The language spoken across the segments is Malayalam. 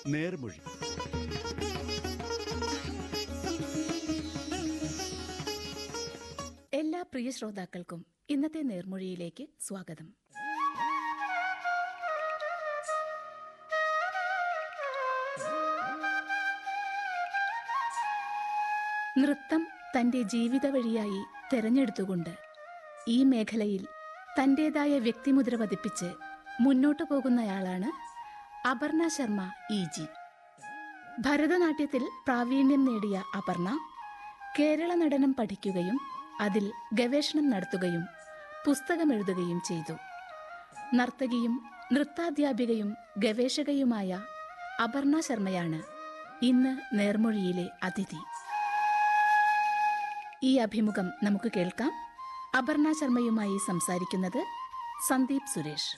നേർമൊഴി എല്ലാ പ്രിയ ശ്രോതാക്കൾക്കും ഇന്നത്തെ നേർമൊഴിയിലേക്ക് സ്വാഗതം നൃത്തം തന്റെ ജീവിത വഴിയായി തെരഞ്ഞെടുത്തുകൊണ്ട് ഈ മേഖലയിൽ തന്റേതായ വ്യക്തിമുദ്ര പതിപ്പിച്ച് മുന്നോട്ടു പോകുന്നയാളാണ് അപർണ ശർമ്മ ഇ ജി ഭരതനാട്യത്തിൽ പ്രാവീണ്യം നേടിയ അപർണ കേരള നടനം പഠിക്കുകയും അതിൽ ഗവേഷണം നടത്തുകയും പുസ്തകമെഴുതുകയും ചെയ്തു നർത്തകിയും നൃത്താധ്യാപികയും ഗവേഷകയുമായ അപർണ ശർമ്മയാണ് ഇന്ന് നേർമൊഴിയിലെ അതിഥി ഈ അഭിമുഖം നമുക്ക് കേൾക്കാം അപർണ ശർമ്മയുമായി സംസാരിക്കുന്നത് സന്ദീപ് സുരേഷ്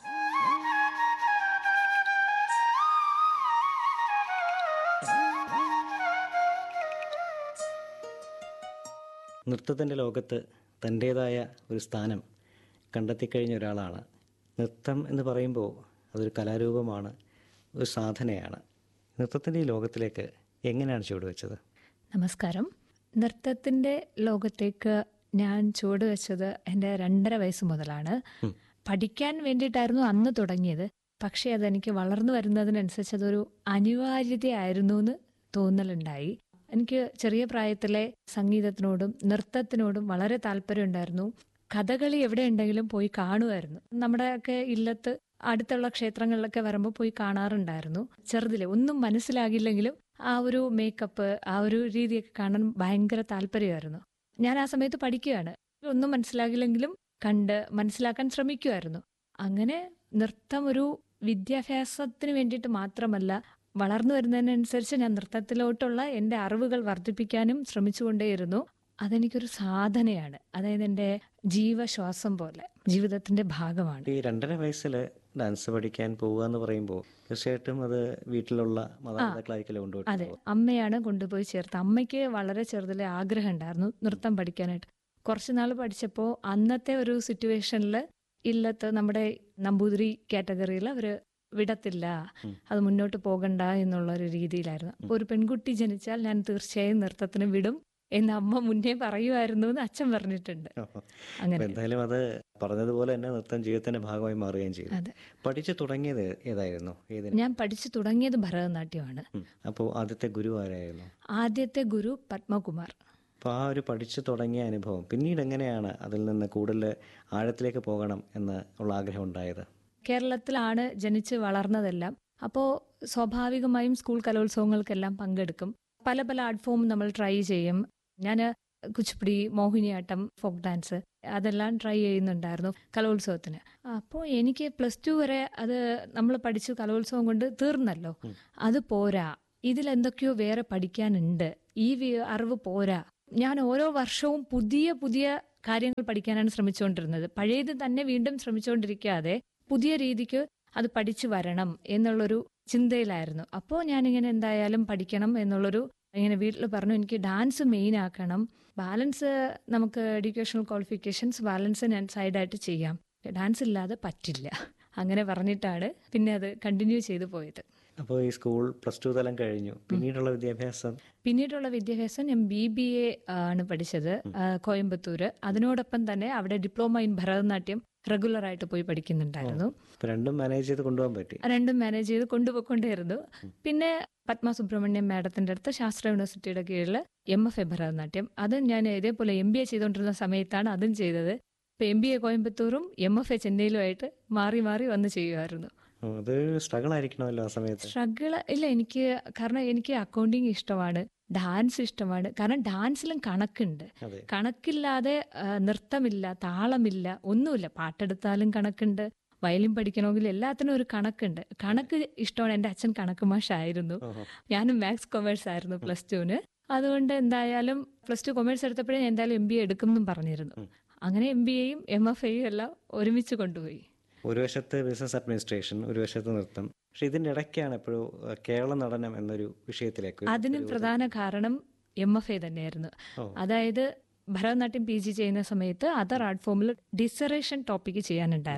നൃത്തത്തിൻ്റെ ലോകത്ത് തൻ്റേതായ ഒരു സ്ഥാനം കണ്ടെത്തിക്കഴിഞ്ഞ ഒരാളാണ് നൃത്തം എന്ന് പറയുമ്പോൾ അതൊരു കലാരൂപമാണ് ഒരു സാധനയാണ് നൃത്തത്തിൻ്റെ ഈ ലോകത്തിലേക്ക് എങ്ങനെയാണ് ചുവടുവെച്ചത് നമസ്കാരം നൃത്തത്തിൻ്റെ ലോകത്തേക്ക് ഞാൻ ചുവട് വെച്ചത് എൻ്റെ രണ്ടര വയസ്സ് മുതലാണ് പഠിക്കാൻ വേണ്ടിയിട്ടായിരുന്നു അന്ന് തുടങ്ങിയത് പക്ഷേ അതെനിക്ക് വളർന്നു വരുന്നതിനനുസരിച്ച് അതൊരു അനിവാര്യതയായിരുന്നു എന്ന് തോന്നലുണ്ടായി എനിക്ക് ചെറിയ പ്രായത്തിലെ സംഗീതത്തിനോടും നൃത്തത്തിനോടും വളരെ താല്പര്യമുണ്ടായിരുന്നു കഥകളി എവിടെ ഉണ്ടെങ്കിലും പോയി കാണുമായിരുന്നു നമ്മുടെയൊക്കെ ഇല്ലത്ത് അടുത്തുള്ള ക്ഷേത്രങ്ങളിലൊക്കെ വരുമ്പോൾ പോയി കാണാറുണ്ടായിരുന്നു ചെറുതിലെ ഒന്നും മനസ്സിലാകില്ലെങ്കിലും ആ ഒരു മേക്കപ്പ് ആ ഒരു രീതിയൊക്കെ കാണാൻ ഭയങ്കര താല്പര്യമായിരുന്നു ഞാൻ ആ സമയത്ത് പഠിക്കുകയാണ് ഒന്നും മനസ്സിലാകില്ലെങ്കിലും കണ്ട് മനസ്സിലാക്കാൻ ശ്രമിക്കുമായിരുന്നു അങ്ങനെ നൃത്തം ഒരു വിദ്യാഭ്യാസത്തിന് വേണ്ടിയിട്ട് മാത്രമല്ല വളർന്നു വരുന്നതിനനുസരിച്ച് ഞാൻ നൃത്തത്തിലോട്ടുള്ള എൻ്റെ അറിവുകൾ വർദ്ധിപ്പിക്കാനും ശ്രമിച്ചുകൊണ്ടേയിരുന്നു അതെനിക്കൊരു സാധനയാണ് അതായത് എൻ്റെ ജീവശ്വാസം പോലെ ജീവിതത്തിന്റെ ഭാഗമാണ് ഈ രണ്ടര വയസ്സിൽ ഡാൻസ് പഠിക്കാൻ പോവുക എന്ന് പറയുമ്പോൾ തീർച്ചയായിട്ടും അത് വീട്ടിലുള്ള മാതാപിതാക്കളായിരിക്കലോ അതെ കൊണ്ടുപോയിട്ട് അമ്മയാണ് കൊണ്ടുപോയി ചേർത്ത് അമ്മയ്ക്ക് വളരെ ചെറുതിലെ ആഗ്രഹം ഉണ്ടായിരുന്നു നൃത്തം പഠിക്കാനായിട്ട് കുറച്ചു നാൾ പഠിച്ചപ്പോൾ അന്നത്തെ ഒരു സിറ്റുവേഷനിൽ ഇല്ലത്ത് നമ്മുടെ നമ്പൂതിരി കാറ്റഗറിയിൽ അവര് വിടത്തില്ല അത് മുന്നോട്ട് പോകണ്ട എന്നുള്ള ഒരു രീതിയിലായിരുന്നു അപ്പോൾ ഒരു പെൺകുട്ടി ജനിച്ചാൽ ഞാൻ തീർച്ചയായും നൃത്തത്തിന് വിടും എന്ന് അമ്മ മുന്നേ പറയുമായിരുന്നു എന്ന് അച്ഛൻ പറഞ്ഞിട്ടുണ്ട് അങ്ങനെ അപ്പൊ എന്തായാലും അത് പറഞ്ഞതുപോലെ തന്നെ നൃത്തം ജീവിതത്തിന്റെ ഭാഗമായി മാറുകയും ചെയ്തു അതെ പഠിച്ചു തുടങ്ങിയത് ഏതായിരുന്നു ഏതിന് ഞാൻ പഠിച്ചു തുടങ്ങിയത് ഭരതനാട്യമാണ് അപ്പോൾ ആദ്യത്തെ ഗുരു ആരായിരുന്നു ആദ്യത്തെ ഗുരു പത്മകുമാർ അപ്പോൾ ആ ഒരു പഠിച്ചു തുടങ്ങിയ അനുഭവം പിന്നീട് എങ്ങനെയാണ് അതിൽ നിന്ന് കൂടുതൽ ആഴത്തിലേക്ക് പോകണം എന്ന് ഉള്ള ആഗ്രഹം ഉണ്ടായത് കേരളത്തിലാണ് ജനിച്ച് വളർന്നതെല്ലാം അപ്പോൾ സ്വാഭാവികമായും സ്കൂൾ കലോത്സവങ്ങൾക്കെല്ലാം പങ്കെടുക്കും പല പല ആർട്ട് ഫോം നമ്മൾ ട്രൈ ചെയ്യും ഞാൻ കുച്ചിപ്പിടി മോഹിനിയാട്ടം ഫോക്ക് ഡാൻസ് അതെല്ലാം ട്രൈ ചെയ്യുന്നുണ്ടായിരുന്നു കലോത്സവത്തിന് അപ്പോൾ എനിക്ക് പ്ലസ് ടു വരെ അത് നമ്മൾ പഠിച്ചു കലോത്സവം കൊണ്ട് തീർന്നല്ലോ അത് പോരാ ഇതിൽ എന്തൊക്കെയോ വേറെ പഠിക്കാനുണ്ട് ഈ വി- അറിവ് പോരാ ഞാൻ ഓരോ വർഷവും പുതിയ പുതിയ കാര്യങ്ങൾ പഠിക്കാനാണ് ശ്രമിച്ചുകൊണ്ടിരുന്നത് പഴയത് തന്നെ വീണ്ടും ശ്രമിച്ചുകൊണ്ടിരിക്കാതെ പുതിയ രീതിക്ക് അത് പഠിച്ചു വരണം എന്നുള്ളൊരു ചിന്തയിലായിരുന്നു അപ്പോൾ ഞാനിങ്ങനെ എന്തായാലും പഠിക്കണം എന്നുള്ളൊരു ഇങ്ങനെ വീട്ടിൽ പറഞ്ഞു എനിക്ക് ഡാൻസ് മെയിൻ ആക്കണം ബാലൻസ് നമുക്ക് എഡ്യൂക്കേഷണൽ ക്വാളിഫിക്കേഷൻസ് ബാലൻസ് ഞാൻ സൈഡായിട്ട് ചെയ്യാം ഡാൻസ് ഇല്ലാതെ പറ്റില്ല അങ്ങനെ പറഞ്ഞിട്ടാണ് പിന്നെ അത് കണ്ടിന്യൂ ചെയ്തു പോയത് അപ്പോൾ ഈ സ്കൂൾ പ്ലസ് ടു തലം കഴിഞ്ഞു പിന്നീടുള്ള വിദ്യാഭ്യാസം പിന്നീടുള്ള വിദ്യാഭ്യാസം ഞാൻ ബി ബി എ ആണ് പഠിച്ചത് ആ, കോയമ്പത്തൂര് അതിനോടൊപ്പം തന്നെ അവിടെ ഡിപ്ലോമ ഇൻ ഭരതനാട്യം റെഗുലർ ആയിട്ട് പോയി പഠിക്കുന്നുണ്ടായിരുന്നു ഇപ്പൊ രണ്ടും മാനേജ് ചെയ്ത് കൊണ്ടുപോകാൻ പറ്റി രണ്ടും മാനേജ് ചെയ്ത് കൊണ്ടുപോയിക്കൊണ്ടേയിരുന്നു പിന്നെ പത്മ സുബ്രഹ്മണ്യം മാഡത്തിന്റെ അടുത്ത് ശാസ്ത്ര യൂണിവേഴ്സിറ്റിയുടെ കീഴിൽ എം എഫ് എ ഭരതനാട്യം അത് ഞാൻ ഇതേപോലെ എം ബി എ ചെയ്തുകൊണ്ടിരുന്ന സമയത്താണ് അതും ചെയ്തത് ഇപ്പൊ എം ബി എ കോയമ്പത്തൂറും എം എഫ് എ ചെന്നൈയിലുമായിട്ട് മാറി മാറി വന്ന് ചെയ്യുമായിരുന്നു ഓ, അത് സ്ട്രഗിൾ ആയിരിക്കണമല്ലോ ആ സമയത്ത് സ്ട്രഗിൾ ഇല്ല എനിക്ക് കാരണം എനിക്ക് അക്കൗണ്ടിങ് ഇഷ്ടമാണ് ഡാൻസ് ഇഷ്ടമാണ് കാരണം ഡാൻസിലും കണക്കുണ്ട് അതെ കണക്കില്ലാതെ ആ, നൃത്തമില്ല താളമില്ല ഒന്നുമില്ല പാട്ടെടുത്താലും കണക്കുണ്ട് വയലിൻ പഠിക്കണമെങ്കിൽ എല്ലാത്തിനും ഒരു കണക്കുണ്ട് കണക്ക് ഇഷ്ടമാണ് എൻ്റെ അച്ഛൻ കണക്ക് മാഷായിരുന്നു ഓഹോ. ഞാനും മാത്സ് കൊമേഴ്സ് ആയിരുന്നു പ്ലസ് ടുവിന് അതുകൊണ്ട് എന്തായാലും പ്ലസ് ടു കൊമേഴ്സ് എടുത്തപ്പോഴേ ഞാൻ എന്തായാലും എം ബി എ എടുക്കുമെന്നും പറഞ്ഞിരുന്നു അങ്ങനെ എം ബി എയും എം എഫ് എയും എല്ലാം ഒരുമിച്ച് കൊണ്ടുപോയി ഒരു വശത്ത് ബിസിനസ് അഡ്മിനിസ്ട്രേഷൻ ഒരു വശത്ത് നൃത്തം പക്ഷെ ഇതിന്റെ ഇടയ്ക്കാണ് എപ്പോഴും ഏഹ്, കേരള നടനം എന്നൊരു വിഷയത്തിലേക്ക് അതിന് പ്രധാന കാരണം എം എഫ് എ തന്നെയായിരുന്നു ഓ. അതായത് ഭരതനാട്യം പി ജി ചെയ്യുന്ന സമയത്ത് അതർ ആർട്ട് ഫോമിൽ ഡിസറേഷൻ ടോപ്പിക്ക് ചെയ്യാനുണ്ടായിരുന്നു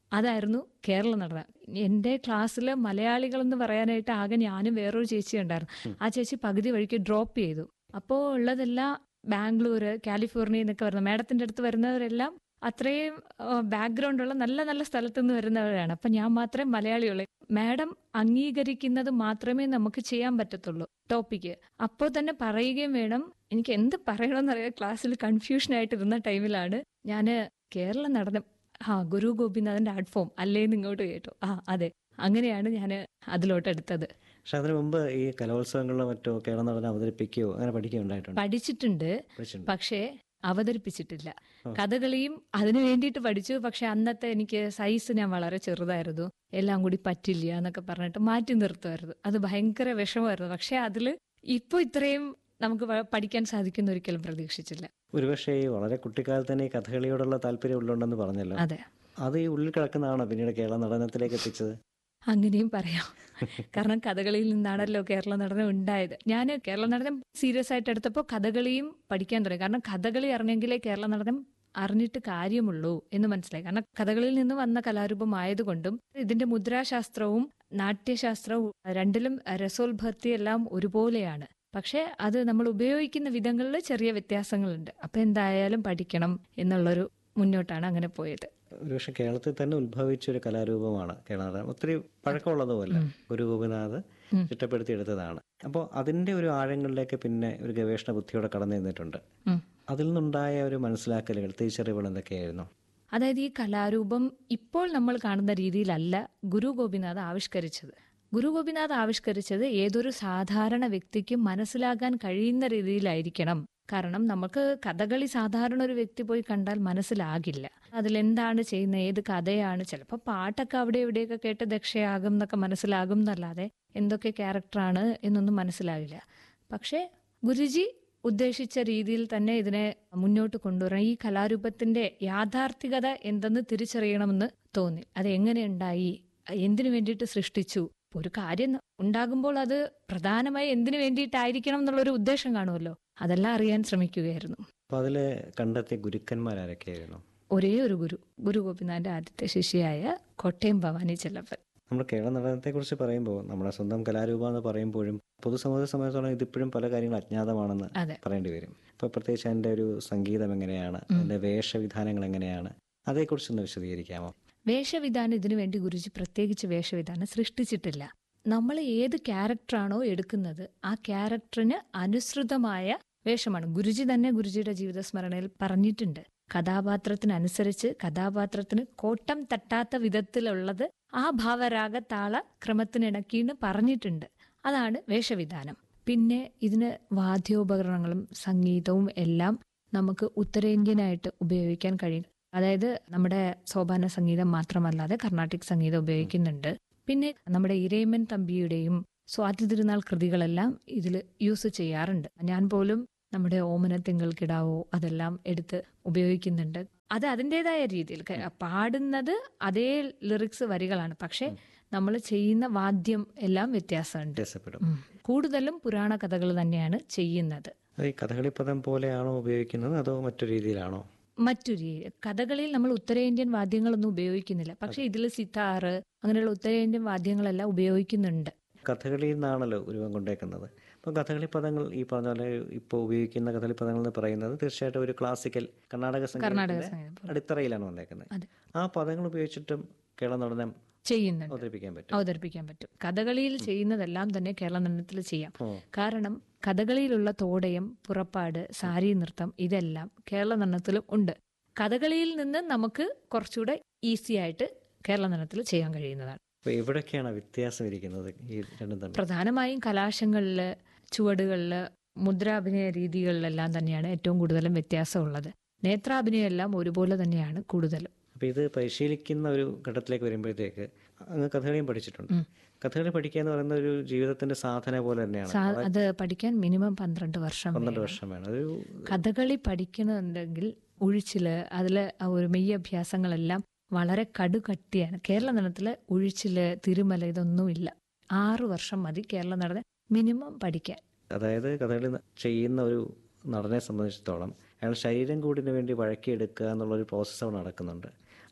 അതായിരുന്നു കേരള നടനം എൻ്റെ ക്ലാസ്സിൽ മലയാളികൾ എന്ന് പറയാനായിട്ട് ആകെ ഞാനും വേറൊരു ചേച്ചി ഉണ്ടായിരുന്നു ആ ചേച്ചി പകുതി വഴിക്ക് ഡ്രോപ്പ് ചെയ്തു അപ്പോൾ ഉള്ളതെല്ലാം ബാംഗ്ലൂർ കാലിഫോർണിയ എന്നൊക്കെ വരുന്ന മാഡത്തിൻ്റെ അടുത്ത് വരുന്നവരെല്ലാം അത്രയും ബാക്ക്ഗ്രൗണ്ട് ഉള്ള നല്ല നല്ല സ്ഥലത്തു നിന്ന് വരുന്നവരാണ് അപ്പം ഞാൻ മാത്രമേ മലയാളിയുള്ളൂ മാഡം അംഗീകരിക്കുന്നത് മാത്രമേ നമുക്ക് ചെയ്യാൻ പറ്റത്തുള്ളൂ ടോപ്പിക്ക് അപ്പോൾ തന്നെ പറയുകയും വേണം എനിക്ക് എന്ത് പറയണമെന്നറിയാം ക്ലാസ്സിൽ കൺഫ്യൂഷൻ ആയിട്ടിരുന്ന ടൈമിലാണ് ഞാൻ കേരളം നടനം ആ ഗുരു ഗോപിനാഥന്റെ ആർട്ട് ഫോം അല്ലേന്ന് ഇങ്ങോട്ട് കേട്ടു ആ അതെ അങ്ങനെയാണ് ഞാൻ അതിലോട്ട് എടുത്തത് പക്ഷെ അതിനു മുമ്പ് ഈ കലോത്സവങ്ങളിലോ മറ്റോ കേരള നടനം അവതരിപ്പിക്കുകയോ അങ്ങനെ പഠിക്കുകയോ ഉണ്ടായിട്ടുണ്ട് പഠിച്ചിട്ടുണ്ട് പഠിച്ചിട്ടുണ്ട് പക്ഷേ അവതരിപ്പിച്ചിട്ടില്ല ഓ. കഥകളിയും അതിനു വേണ്ടിയിട്ട് പഠിച്ചു പക്ഷെ അന്നത്തെ എനിക്ക് സൈസ് ഞാൻ വളരെ ചെറുതായിരുന്നു എല്ലാം കൂടി പറ്റില്ല എന്നൊക്കെ പറഞ്ഞിട്ട് മാറ്റി നിർത്തുമായിരുന്നു അത് ഭയങ്കര വിഷമമായിരുന്നു പക്ഷെ അതിൽ ഇപ്പൊ ഇത്രയും നമുക്ക് വ- പഠിക്കാൻ സാധിക്കുന്ന ഒരിക്കലും പ്രതീക്ഷിച്ചില്ല ഒരുപക്ഷെ ഈ വളരെ കുട്ടിക്കാലത്ത് തന്നെ ഈ കഥകളിയോടുള്ള താല്പര്യം ഉള്ളുണ്ടെന്ന് പറഞ്ഞല്ലോ അതെ അത് ഈ ഉള്ളിൽ കിടക്കുന്നതാണോ പിന്നീട് കേരള നടനത്തിലേക്ക് എത്തിച്ചത് അങ്ങനെയും പറയാം കാരണം കഥകളിയിൽ നിന്നാണല്ലോ കേരള നടനം ഉണ്ടായത് ഞാൻ കേരള നടനം സീരിയസ് ആയിട്ട് എടുത്തപ്പോൾ കഥകളിയും പഠിക്കാൻ തുടങ്ങി കാരണം കഥകളി അറിഞ്ഞെങ്കിലേ കേരള നടനം അറിഞ്ഞിട്ട് കാര്യമുള്ളൂ എന്ന് മനസ്സിലായി കാരണം കഥകളിയിൽ നിന്ന് വന്ന കലാരൂപം ആയതുകൊണ്ടും ഇതിന്റെ മുദ്രാശാസ്ത്രവും നാട്യശാസ്ത്രവും രണ്ടിലും രസോത്ഭത്തി എല്ലാം ഒരുപോലെയാണ് പക്ഷെ അത് നമ്മൾ ഉപയോഗിക്കുന്ന വിധങ്ങളിൽ ചെറിയ വ്യത്യാസങ്ങളുണ്ട് അപ്പൊ എന്തായാലും പഠിക്കണം എന്നുള്ളൊരു മുന്നോട്ടാണ് അങ്ങനെ പോയത് ഒരുപക്ഷെ കേരളത്തിൽ തന്നെ ഉത്ഭവിച്ച ഒരു കലാരൂപമാണ് കേരള നടനം ഒത്തിരി പഴക്കമുള്ളതുമല്ല ഗുരു ഗോപിനാഥ് ഉം. ചിട്ടപ്പെടുത്തിയെടുത്തതാണ് അപ്പോൾ അതിൻ്റെ ഒരു ആഴങ്ങളിലേക്ക് പിന്നെ ഒരു ഗവേഷണ ബുദ്ധിയോടെ കടന്നു നിന്നിട്ടുണ്ട് ഉം. അതിൽ നിന്നുണ്ടായ ഒരു മനസ്സിലാക്കലുകൾ തിരിച്ചറിവുകൾ എന്തൊക്കെയായിരുന്നു അതായത് ഈ കലാരൂപം ഇപ്പോൾ നമ്മൾ കാണുന്ന രീതിയിലല്ല ഗുരു ഗോപിനാഥ് ആവിഷ്കരിച്ചത് ഗുരു ഗോപിനാഥ് ആവിഷ്കരിച്ചത് ഏതൊരു സാധാരണ വ്യക്തിക്കും മനസ്സിലാക്കാൻ കഴിയുന്ന രീതിയിലായിരിക്കണം കാരണം നമുക്ക് കഥകളി സാധാരണ ഒരു വ്യക്തി പോയി കണ്ടാൽ മനസ്സിലാകില്ല അതിലെന്താണ് ചെയ്യുന്നത് ഏത് കഥയാണ് ചിലപ്പോൾ പാട്ടൊക്കെ അവിടെ ഇവിടെയൊക്കെ കേട്ട് ദക്ഷയാകും എന്നൊക്കെ മനസ്സിലാകും എന്നല്ലാതെ എന്തൊക്കെ ക്യാരക്ടറാണ് എന്നൊന്നും മനസ്സിലാകില്ല പക്ഷേ ഗുരുജി ഉദ്ദേശിച്ച രീതിയിൽ തന്നെ ഇതിനെ മുന്നോട്ട് കൊണ്ടുവരണം ഈ കലാരൂപത്തിന്റെ യാഥാർത്ഥികത എന്തെന്ന് തിരിച്ചറിയണമെന്ന് തോന്നി അത് എങ്ങനെ ഉണ്ടായി എന്തിനു വേണ്ടിയിട്ട് സൃഷ്ടിച്ചു ഒരു കാര്യം ഉണ്ടാകുമ്പോൾ അത് പ്രധാനമായി എന്തിനു വേണ്ടിയിട്ടായിരിക്കണം എന്നുള്ളൊരു ഉദ്ദേശം കാണുമല്ലോ അതെല്ലാം അറിയാൻ ശ്രമിക്കുകയായിരുന്നു അപ്പോൾ അതിൽ കണ്ടെത്തിയ ഗുരുക്കന്മാരാരൊക്കെയായിരുന്നു ഒരേ ഒരു ഗുരു ഗുരു ഗോപിനാഥന്റെ ആദ്യത്തെ ശിഷ്യയായ കോട്ടയം ഭവാനി ചെല്ലപ്പൻ നമ്മൾ കേരള നടനത്തെക്കുറിച്ച് പറയുമ്പോൾ നമ്മുടെ സ്വന്തം കലാരൂപം എന്ന് പറയുമ്പോഴും പൊതുസമൂഹത്തെ സംബന്ധിച്ചോളം ഇതിപ്പോഴും പല കാര്യങ്ങളും അജ്ഞാതമാണെന്ന് അതെ പറയേണ്ടി വരും ഇപ്പോൾ പ്രത്യേകിച്ച് അതിൻ്റെ ഒരു സംഗീതം എങ്ങനെയാണ് അതിൻ്റെ വേഷവിധാനങ്ങൾ എങ്ങനെയാണ് അതേക്കുറിച്ചൊന്ന് വിശദീകരിക്കാമോ വേഷവിധാനം ഇതിനു വേണ്ടി ഗുരുജി പ്രത്യേകിച്ച് വേഷവിധാനം സൃഷ്ടിച്ചിട്ടില്ല നമ്മൾ ഏത് ക്യാരക്ടറാണോ എടുക്കുന്നത് ആ ക്യാരക്ടറിന് അനുസൃതമായ വേഷമാണ് ഗുരുജി തന്നെ ഗുരുജിയുടെ ജീവിത സ്മരണയിൽ പറഞ്ഞിട്ടുണ്ട് കഥാപാത്രത്തിനനുസരിച്ച് കഥാപാത്രത്തിന് കോട്ടം തട്ടാത്ത വിധത്തിലുള്ളത് ആ ഭാവരാഗ താള ക്രമത്തിനിണക്കിന്ന് പറഞ്ഞിട്ടുണ്ട് അതാണ് വേഷവിധാനം പിന്നെ ഇതിന് വാദ്യോപകരണങ്ങളും സംഗീതവും എല്ലാം നമുക്ക് ഉത്തരേന്ത്യനായിട്ട് ഉപയോഗിക്കാൻ കഴിയും അതായത് നമ്മുടെ സോപാന സംഗീതം മാത്രമല്ലാതെ കർണാട്ടിക് സംഗീതം ഉപയോഗിക്കുന്നുണ്ട് പിന്നെ നമ്മുടെ ഇരേമൻ തമ്പിയുടെയും സ്വാതി തിരുനാൾ കൃതികളെല്ലാം ഇതിൽ യൂസ് ചെയ്യാറുണ്ട് ഞാൻ പോലും നമ്മുടെ ഓമന തിങ്കൾ കിടാവോ അതെല്ലാം എടുത്ത് ഉപയോഗിക്കുന്നുണ്ട് അത് അതിൻ്റെതായ രീതിയിൽ ക- പാടുന്നത് അതേ ലിറിക്സ് വരികളാണ് പക്ഷെ നമ്മൾ ചെയ്യുന്ന വാദ്യം എല്ലാം വ്യത്യാസമുണ്ട് വ്യത്യാസപ്പെടും ഉം. കൂടുതലും പുരാണ കഥകൾ തന്നെയാണ് ചെയ്യുന്നത് അത് ഈ കഥകളി പദം പോലെയാണോ ഉപയോഗിക്കുന്നത് അതോ മറ്റു രീതിയിലാണോ മറ്റു രീതി കഥകളിയിൽ നമ്മൾ ഉത്തരേന്ത്യൻ വാദ്യങ്ങളൊന്നും ഉപയോഗിക്കുന്നില്ല പക്ഷെ ഇതിൽ സിതാറ് അങ്ങനെയുള്ള ഉത്തരേന്ത്യൻ വാദ്യങ്ങളെല്ലാം ഉപയോഗിക്കുന്നുണ്ട് കഥകളിയിൽ നിന്നാണല്ലോ ഉരുവം കൊണ്ടേക്കുന്നത് അപ്പോൾ കഥകളി പദങ്ങൾ ഈ പറഞ്ഞ പോലെ ഇപ്പോൾ ഉപയോഗിക്കുന്ന കഥകളി പദങ്ങൾ എന്ന് പറയുന്നത് തീർച്ചയായിട്ടും ഒരു ക്ലാസിക്കൽ കർണാടക കർണാടക സംഗീതത്തിന്റെ സംഗീതം പോലെ അടിത്തറയിലാണ് വന്നേക്കുന്നത് അതെ. ആ പദങ്ങൾ ഉപയോഗിച്ചിട്ടും കേരള നടനം ചെയ്യുന്നുണ്ട് അവതരിപ്പിക്കാൻ പറ്റും അവതരിപ്പിക്കാൻ പറ്റും കഥകളിയിൽ ചെയ്യുന്നതെല്ലാം തന്നെ കേരള നടനത്തിൽ ചെയ്യാം ഓ കാരണം കഥകളിയിലുള്ള തോടയം പുറപ്പാട് സാരി നൃത്തം ഇതെല്ലാം കേരള നടനത്തിലും ഉണ്ട് കഥകളിയിൽ നിന്ന് നമുക്ക് കുറച്ചുകൂടെ ഈസി ആയിട്ട് കേരള നടനത്തിൽ ചെയ്യാൻ കഴിയുന്നതാണ് അപ്പോൾ എവിടൊക്കെയാണ് വ്യത്യാസം ഇരിക്കുന്നത് ഈ രണ്ടും തമ്മിൽ പ്രധാനമായും കലാശങ്ങളിൽ ചുവടുകളിൽ മുദ്രാഭിനയ രീതികളിലെല്ലാം തന്നെയാണ് ഏറ്റവും കൂടുതലും വ്യത്യാസമുള്ളത് നേത്രാഭിനയം എല്ലാം ഒരുപോലെ തന്നെയാണ് കൂടുതലും അപ്പോൾ ഇത് പരിശീലിക്കുന്ന ഒരു ഘട്ടത്തിലേക്ക് വരുമ്പോഴത്തേക്ക് അങ്ങ് കഥകളിയും പഠിച്ചിട്ടുണ്ട് ഉം. കഥകളി പഠിക്കുക എന്ന് പറയുന്ന ഒരു ജീവിതത്തിന്റെ സാധന പോലെ തന്നെയാണ് സാ- വളരെ അത് പഠിക്കാൻ മിനിമം പന്ത്രണ്ട് വർഷം പന്ത്രണ്ട് വേണം. വർഷം വേണം അതൊരു കഥകളി പഠിക്കണമെന്നുണ്ടെങ്കിൽ ഉഴിച്ചില് അതിലെ ആ ഒരു മെയ് അഭ്യാസങ്ങളെല്ലാം വളരെ കടുകട്ടിയാണ് കേരള നടനത്തില് ഉഴിച്ചില് തിരുമല ഇതൊന്നുമില്ല ആറു വർഷം മതി കേരള നടനം മിനിമം പഠിക്കാൻ അതായത് കഥകളി ന- ചെയ്യുന്ന ഒരു നടനെ സംബന്ധിച്ചിടത്തോളം അയാൾ ശരീരം കൂടിന് വേണ്ടി വഴക്കിയെടുക്കുക എന്നുള്ളൊരു പ്രോസസ്സ് അവിടെ നടക്കുന്നുണ്ട്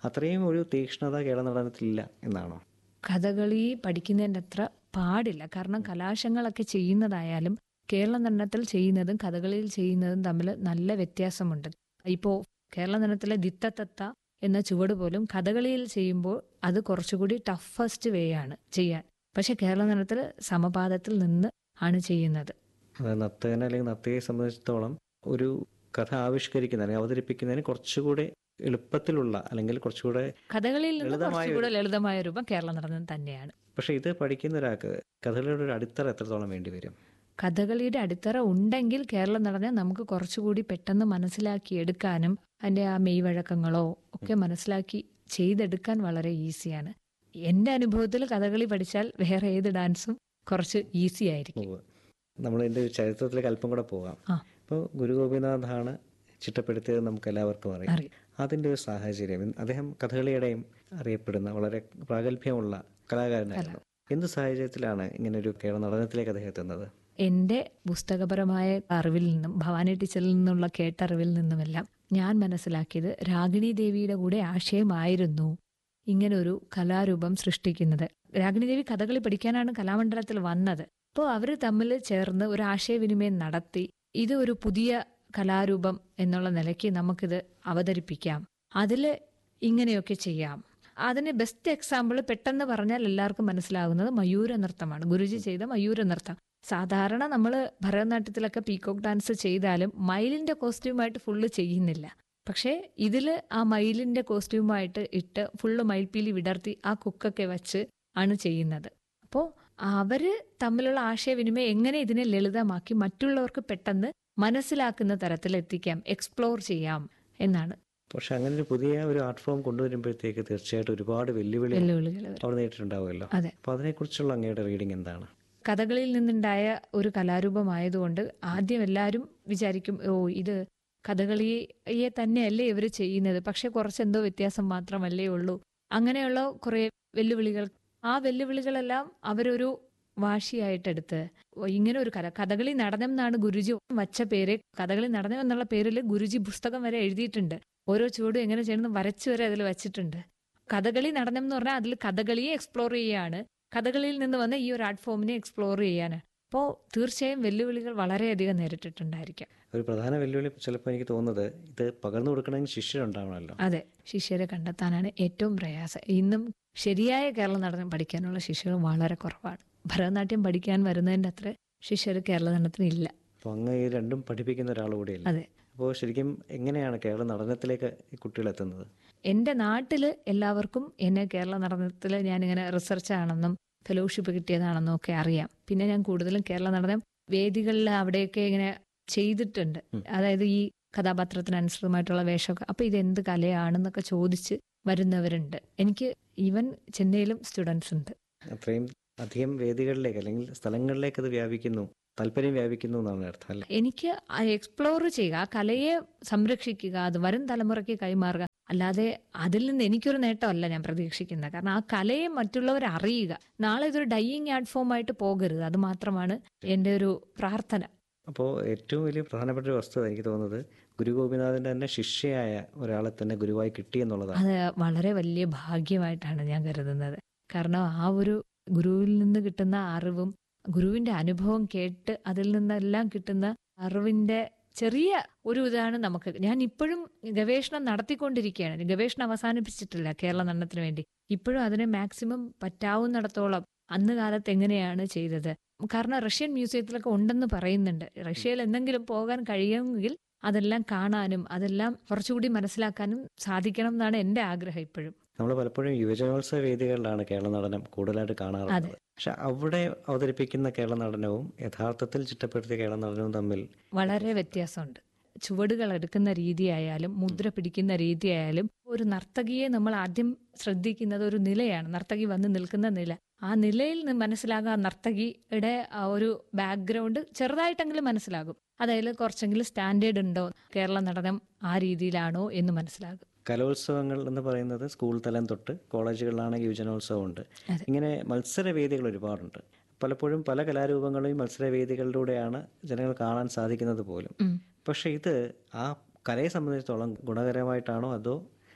അത്രയും ഒരു തീക്ഷ്ണത കേരള നടനത്തിലില്ല എന്നാണോ കഥകളി പഠിക്കുന്നതിൻ്റെ അത്ര പാടില്ല കാരണം കലാശങ്ങളൊക്കെ ചെയ്യുന്നതായാലും കേരള നടനത്തിൽ ചെയ്യുന്നതും കഥകളിയിൽ ചെയ്യുന്നതും തമ്മിൽ നല്ല വ്യത്യാസമുണ്ട് ഇപ്പോൾ കേരള നടനത്തിലെ ദിത്തത്തത്ത എന്ന ചുവട് പോലും കഥകളിയിൽ ചെയ്യുമ്പോൾ അത് കുറച്ചുകൂടി ടഫസ്റ്റ് വേ ആണ് ചെയ്യാൻ പക്ഷെ കേരള നടനത്തിൽ സമപാദത്തിൽ നിന്ന് ആണ് ചെയ്യുന്നത് അതായത് നർത്തകനെ അല്ലെങ്കിൽ നർത്തകയെ സംബന്ധിച്ചിടത്തോളം ഒരു കഥ ആവിഷ്കരിക്കുന്ന അല്ലെങ്കിൽ അവതരിപ്പിക്കുന്നതിന് കുറച്ചുകൂടെ എളുപ്പത്തിലുള്ള അല്ലെങ്കിൽ കുറച്ചുകൂടെ കഥകളിയിൽ നിന്ന് ലളിതമായ കുറച്ചുകൂടെ ലളിതമായ രൂപം കേരള നടനം തന്നെയാണ് പക്ഷെ ഇത് പഠിക്കുന്ന ഒരാൾക്ക് കഥകളിയുടെ ഒരു അടിത്തറ എത്രത്തോളം വേണ്ടി വരും കഥകളിയുടെ അടിത്തറ ഉണ്ടെങ്കിൽ കേരളം നടന്നാൽ നമുക്ക് കുറച്ചുകൂടി പെട്ടെന്ന് മനസ്സിലാക്കി എടുക്കാനും അതിൻ്റെ ആ മെയ്വഴക്കങ്ങളോ ഒക്കെ മനസ്സിലാക്കി ചെയ്തെടുക്കാൻ വളരെ ഈസിയാണ് എൻ്റെ അനുഭവത്തിൽ കഥകളി പഠിച്ചാൽ വേറെ ഏത് ഡാൻസും കുറച്ച് ഈസി ആയിരിക്കും നമ്മൾ ഇതിൻ്റെ ചരിത്രത്തിലേക്ക് അല്പം കൂടെ പോകാം ആ. ഇപ്പോൾ ഗുരു ഗോപിനാഥാണ് ചിട്ടപ്പെടുത്തിയത് നമുക്ക് എല്ലാവർക്കും അറിയാം അറിയാം. അതിൻ്റെ ഒരു സാഹചര്യം അദ്ദേഹം കഥകളിയുടെയും അറിയപ്പെടുന്ന വളരെ പ്രാഗൽഭ്യമുള്ള കലാകാരനായിരുന്നു എന്ത് സാഹചര്യത്തിലാണ് ഇങ്ങനെ ഒരു കേരള നടനത്തിലേക്ക് അദ്ദേഹം എത്തുന്നത് എൻ്റെ പുസ്തകപരമായ അറിവിൽ നിന്നും ഭവാനി ടീച്ചറിൽ നിന്നുള്ള കേട്ടറിവിൽ നിന്നുമെല്ലാം ഞാൻ മനസ്സിലാക്കിയത് രാഗിണി ദേവിയുടെ കൂടെ ആശയമായിരുന്നു ഇങ്ങനൊരു കലാരൂപം സൃഷ്ടിക്കുന്നത് രാഗിണി ദേവി കഥകളി പഠിക്കാനാണ് കലാമണ്ഡലത്തിൽ വന്നത് അപ്പോൾ അവർ തമ്മിൽ ചേർന്ന് ഒരു ആശയവിനിമയം നടത്തി ഇത് ഒരു പുതിയ കലാരൂപം എന്നുള്ള നിലയ്ക്ക് നമുക്കിത് അവതരിപ്പിക്കാം അതിൽ ഇങ്ങനെയൊക്കെ ചെയ്യാം അതിന് ബെസ്റ്റ് എക്സാമ്പിൾ പെട്ടെന്ന് പറഞ്ഞാൽ എല്ലാവർക്കും മനസ്സിലാകുന്നത് മയൂര നൃത്തമാണ് ഗുരുജി ചെയ്ത മയൂര നൃത്തം സാധാരണ നമ്മൾ ഭരതനാട്യത്തിലൊക്കെ പീകോക്ക് ഡാൻസ് ചെയ്താലും മയിലിന്റെ കോസ്റ്റ്യൂമായിട്ട് ഫുള്ള് ചെയ്യുന്നില്ല പക്ഷേ ഇതിൽ ആ മയിലിന്റെ കോസ്റ്റ്യൂമായിട്ട് ഇട്ട് ഫുള്ള് മയിൽപ്പീലി വിടർത്തി ആ കുക്കൊക്കെ വെച്ച് ആണ് ചെയ്യുന്നത് അപ്പോൾ അവര് തമ്മിലുള്ള ആശയവിനിമയം എങ്ങനെ ഇതിനെ ലളിതമാക്കി മറ്റുള്ളവർക്ക് പെട്ടെന്ന് മനസ്സിലാക്കുന്ന തരത്തിൽ എത്തിക്കാം എക്സ്പ്ലോർ ചെയ്യാം എന്നാണ് പക്ഷെ അങ്ങനെ ഒരു പുതിയ ഒരു ആർട്ട് ഫോം കൊണ്ടുവരുമ്പോഴത്തേക്ക് തീർച്ചയായിട്ടും ഒരുപാട് വെല്ലുവിളി വെല്ലുവിളികൾ വരും. അവർ നേരിട്ടുണ്ടാവുമല്ലോ അതെ. അപ്പോൾ അതിനെക്കുറിച്ചുള്ള അങ്ങയുടെ റീഡിംഗ് എന്താണ് കഥകളിയിൽ നിന്നുണ്ടായ ഒരു കലാരൂപമായതുകൊണ്ട് ആദ്യം എല്ലാവരും വിചാരിക്കും ഓ ഇത് കഥകളിയെ തന്നെയല്ലേ ഇവർ ചെയ്യുന്നത് പക്ഷെ കുറച്ചെന്തോ വ്യത്യാസം മാത്രമല്ലേ ഉള്ളൂ അങ്ങനെയുള്ള കുറേ വെല്ലുവിളികൾ ആ വെല്ലുവിളികളെല്ലാം അവരൊരു വാശിയായിട്ടെടുത്ത് ഓ, ഇങ്ങനെ ഒരു കല കഥകളി നടനം എന്നാണ് ഗുരുജി വച്ച പേര് കഥകളി നടനം എന്നുള്ള പേരിൽ ഗുരുജി പുസ്തകം വരെ എഴുതിയിട്ടുണ്ട് ഓരോ ചുവടും എങ്ങനെ ചെയ്യണമെന്ന് വരച്ചു വരെ അതിൽ വെച്ചിട്ടുണ്ട് കഥകളി നടനം എന്ന് പറഞ്ഞാൽ അതിൽ കഥകളിയെ എക്സ്പ്ലോർ ചെയ്യാണ് കഥകളിയിൽ നിന്ന് വന്ന ഈ ഒരു ആർട്ട് ഫോമിനെ എക്സ്പ്ലോർ ചെയ്യാന് അപ്പോൾ തീർച്ചയായും വെല്ലുവിളികൾ വളരെയധികം നേരിട്ടിട്ടുണ്ടായിരിക്കാം ഒരു പ്രധാന വെല്ലുവിളി ചിലപ്പോൾ എനിക്ക് തോന്നുന്നത് ഇത് പകർന്നു കൊടുക്കണമെങ്കിൽ ശിഷ്യരുണ്ടാവണമല്ലോ അതെ ശിഷ്യരെ കണ്ടെത്താനാണ് ഏറ്റവും പ്രയാസം ഇന്നും ശരിയായ കേരള നടനം പഠിക്കാനുള്ള ശിഷ്യർ വളരെ കുറവാണ് ഭരതനാട്യം പഠിക്കാൻ വരുന്നതിൻ്റെ അത്ര ശിഷ്യർ കേരള നടനത്തിന് ഇല്ല അപ്പോൾ അങ്ങ് ഈ രണ്ടും പഠിപ്പിക്കുന്ന ഒരാൾ കൂടിയല്ല അതെ അപ്പോൾ ശരിക്കും എങ്ങനെയാണ് കേരള നടനത്തിലേക്ക് ഈ കുട്ടികൾ എത്തുന്നത് എൻ്റെ നാട്ടിൽ എല്ലാവർക്കും എന്നെ കേരള നടനത്തിൽ ഞാനിങ്ങനെ റിസർച്ച് ആണെന്നും ഫെലോഷിപ്പ് കിട്ടിയതാണെന്നും ഒക്കെ അറിയാം പിന്നെ ഞാൻ കൂടുതലും കേരള നടനം വേദികളിൽ അവിടെയൊക്കെ ഇങ്ങനെ ചെയ്തിട്ടുണ്ട് ഉം. അതായത് ഈ കഥാപാത്രത്തിനനുസൃതമായിട്ടുള്ള വേഷമൊക്കെ അപ്പൊ ഇത് എന്ത് കലയാണെന്നൊക്കെ ചോദിച്ച് വരുന്നവരുണ്ട് എനിക്ക് ഈവൻ ചെന്നൈയിലും സ്റ്റുഡൻസ് ഉണ്ട് അത്രയും അധികം വേദികളിലേക്ക് അല്ലെങ്കിൽ സ്ഥലങ്ങളിലേക്ക് അത് വ്യാപിക്കുന്നു താല്പര്യം വ്യാപിക്കുന്നു എന്നാണ് അർത്ഥം അല്ലേ എനിക്ക് എക്സ്പ്ലോർ ചെയ്യുക ആ കലയെ സംരക്ഷിക്കുക അത് വരും തലമുറയ്ക്ക് കൈമാറുക അല്ലാതെ അതിൽ നിന്ന് എനിക്കൊരു നേട്ടമല്ല ഞാൻ പ്രതീക്ഷിക്കുന്നത് കാരണം ആ കലയെ മറ്റുള്ളവർ അറിയുക നാളെ ഇതൊരു ഡൈയിങ് ആർട്ട് ഫോം ആയിട്ട് പോകരുത് അത് മാത്രമാണ് എൻ്റെ ഒരു പ്രാർത്ഥന അപ്പോൾ ഏറ്റവും വലിയ പ്രധാനപ്പെട്ട ഒരു വസ്തുത എനിക്ക് തോന്നുന്നത് ഗുരു ഗോപിനാഥിന്റെ തന്നെ ശിഷ്യയായ ഒരാളെ തന്നെ ഗുരുവായി കിട്ടി എന്നുള്ളതാണ് അത് വളരെ വലിയ ഭാഗ്യമായിട്ടാണ് ഞാൻ കരുതുന്നത് കാരണം ആ ഒരു ഗുരുവിൽ നിന്ന് കിട്ടുന്ന അറിവും ഗുരുവിന്റെ അനുഭവം കേട്ട് അതിൽ നിന്നെല്ലാം കിട്ടുന്ന അറിവിന്റെ ചെറിയ ഒരു ഇതാണ് നമുക്ക് ഞാൻ ഇപ്പോഴും ഗവേഷണം നടത്തിക്കൊണ്ടിരിക്കുകയാണ് ഗവേഷണം അവസാനിപ്പിച്ചിട്ടില്ല കേരള നടനത്തിന് വേണ്ടി ഇപ്പോഴും അതിനെ മാക്സിമം പറ്റാവുന്നിടത്തോളം അന്ന് കാലത്ത് എങ്ങനെയാണ് ചെയ്തത് കാരണം റഷ്യൻ മ്യൂസിയത്തിലൊക്കെ ഉണ്ടെന്ന് പറയുന്നുണ്ട് റഷ്യയിൽ എന്തെങ്കിലും പോകാൻ കഴിയുമെങ്കിൽ അതെല്ലാം കാണാനും അതെല്ലാം കുറച്ചുകൂടി മനസ്സിലാക്കാനും സാധിക്കണം എന്നാണ് എൻ്റെ ആഗ്രഹം ഇപ്പോഴും നമ്മൾ പലപ്പോഴും യുവജനോത്സവ വേദികളിലാണ് കേരള നടനം കൂടുതലായിട്ട് കാണാറുള്ളത് പക്ഷെ അവിടെ അവതരിപ്പിക്കുന്ന കേരള നടനവും യഥാർത്ഥത്തിൽ ചിട്ടപ്പെടുത്തിയ കേരള നടനവും തമ്മിൽ വളരെ വ്യത്യാസമുണ്ട് ചുവടുകൾ എടുക്കുന്ന രീതിയായാലും മുദ്ര പിടിക്കുന്ന രീതിയായാലും ഒരു നർത്തകിയെ നമ്മൾ ആദ്യം ശ്രദ്ധിക്കുന്നത് ഒരു നിലയാണ് നർത്തകി വന്ന് നിൽക്കുന്ന നില ആ നിലയിൽ നിന്ന് മനസ്സിലാകാം നർത്തകിയുടെ ആ ഒരു ബാക്ക്ഗ്രൗണ്ട് ചെറുതായിട്ടെങ്കിലും മനസ്സിലാകും അതായത് കുറച്ചെങ്കിലും സ്റ്റാൻഡേർഡ് ഉണ്ടോ കേരള നടനം ആ രീതിയിലാണോ എന്ന് മനസ്സിലാകും കലോത്സവങ്ങൾ എന്ന് പറയുന്നത് സ്കൂൾ തലം തൊട്ട് കോളേജുകളിലാണെങ്കിൽ യുവജനോത്സവം ഉണ്ട് അതെ. ഇങ്ങനെ മത്സര വേദികൾ ഒരുപാടുണ്ട് പലപ്പോഴും പല കലാരൂപങ്ങളെയും മത്സര വേദികളിലൂടെയാണ് ജനങ്ങൾ കാണാൻ സാധിക്കുന്നത് പോലും ഉം. പക്ഷെ ഇത് ആ കലയെ സംബന്ധിച്ചിടത്തോളം ഗുണകരമായിട്ടാണോ അതോ